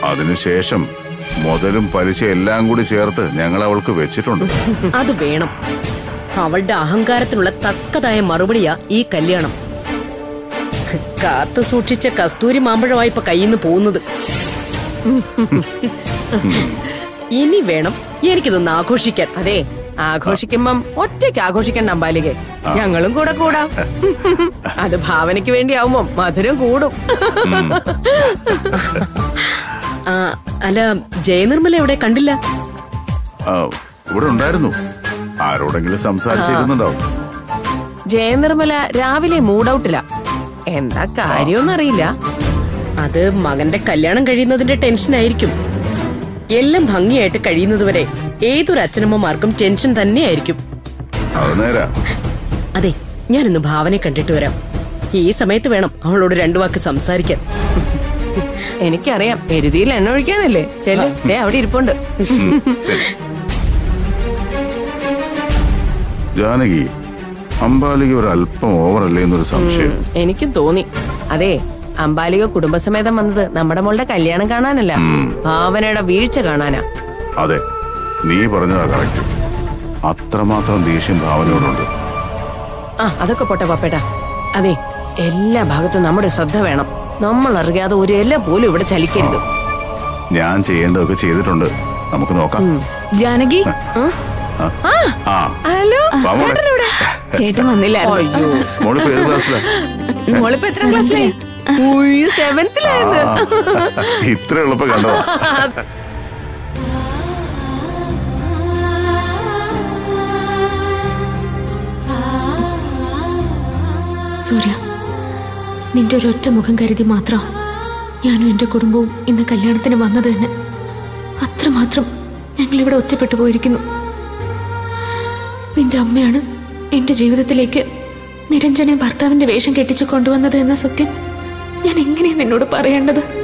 അതിനുശേഷം മുതലും പലിശ എല്ലാം കൂടി ചേർത്ത് ഞങ്ങൾ അവൾക്ക് വെച്ചിട്ടുണ്ട് അത് വേണം അവളുടെ അഹങ്കാരത്തിനുള്ള തക്കതായ മറുപടിയാ ഈ കല്യാണം കാത്തു സൂക്ഷിച്ച കസ്തൂരി മാമ്പഴമായി ഇപ്പൊ കയ്യിൽ നിന്ന് പോകുന്നത് ഇനി വേണം എനിക്കിതൊന്ന് ആഘോഷിക്കാൻ അതെ ആഘോഷിക്കുമ്പം ഒറ്റയ്ക്ക് ആഘോഷിക്കണ്ട അമ്പാലികെ ഞങ്ങളും കൂടെ കൂടാം അത് ഭാവനയ്ക്ക് വേണ്ടിയാവുമ്പോ മധുരം കൂടും ആ, അല്ല ജയനിർമ്മല എവിടെ കണ്ടില്ല ആ, ഇവിടെ ഉണ്ടായിരുന്നു ആരോടെങ്കിലും സംസാരിച്ചിരുന്നുണ്ടാവും ജയനിർമ്മല രാവിലെ മൂഡൌട്ടില എന്താ കാര്യമൊന്നറിയില്ല അത് മകന്റെ കല്യാണം കഴിയുന്നതിന്റെ ടെൻഷൻ ആയിരിക്കും എല്ലാം ഭംഗിയായിട്ട് കഴിയുന്നതുവരെ ഏതൊരു അച്ഛനമ്മമാർക്കും ടെൻഷൻ തന്നെയായിരിക്കും അത് നേരാ അതെ ഞാനിന്ന് ഭാവനെ കണ്ടിട്ട് വരാം ഈ സമയത്ത് വേണം അവളോട് രണ്ടു വാക്ക് സംസാരിക്കാൻ എനിക്കറിയാം എരുതിയിൽ എണ്ണ ഒഴിക്കാനല്ലേ ചെല്ല് ദേ അവിടെ ഇരിപ്പുണ്ട് ശരി ജാനകി അമ്പാലിക ഒരു അല്പം ഓവറല്ലേ എന്നൊരു സംശയം എനിക്കും തോന്നി അതെ അമ്പാലിക കുടുംബസമേതം വന്നത് നമ്മുടെ മോളുടെ കല്യാണം കാണാനല്ല ഭാവനയുടെ വീഴ്ച കാണാനാ അതെ നീ പറഞ്ഞതാ കറക്റ്റ് അത്രമാത്രം ദേഷ്യം ഭാവനയോടുണ്ട് ആ അതൊക്കെ പോട്ടെ പപ്പേട്ടാ അതെ എല്ലാ ഭാഗത്തും നമ്മുടെ ശ്രദ്ധ വേണം നമ്മൾ അറിയാതെ ഒരു ഇല പോലും ഇവിടെ ചലിക്കരുത് ഞാൻ ചെയ്യേണ്ടതൊക്കെ ചെയ്തിട്ടുണ്ട് നമുക്ക് നോക്കാം ജാനകി ആ ഹലോ വാ മോളെ. ചേട്ടനിവിടെ ചേട്ടൻ വന്നില്ലായിരുന്നു അയ്യോ മോളിപ്പോ ഏത് ക്ലാസ്സിലാ മോളിപ്പോ എത്ര ക്ലാസ്സിലായി സെവൻത്തിലായിരുന്നു ആ, ഇത്ര എളുപ്പം കണ്ടോ സൂര്യ നിന്റെ ഒരൊറ്റ മുഖം കരുതി മാത്രം ഞാനും എൻ്റെ കുടുംബവും ഇന്ന് കല്യാണത്തിന് വന്നത് തന്നെ അത്രമാത്രം ഞങ്ങളിവിടെ ഒറ്റപ്പെട്ടു പോയിരിക്കുന്നു നിന്റെ അമ്മയാണ് എൻ്റെ ജീവിതത്തിലേക്ക് നിരഞ്ജനെ ഭർത്താവിൻ്റെ വേഷം കെട്ടിച്ചു കൊണ്ടുവന്നത് എന്ന സത്യം ഞാൻ എങ്ങനെയാണ് നിന്നോട് പറയേണ്ടത്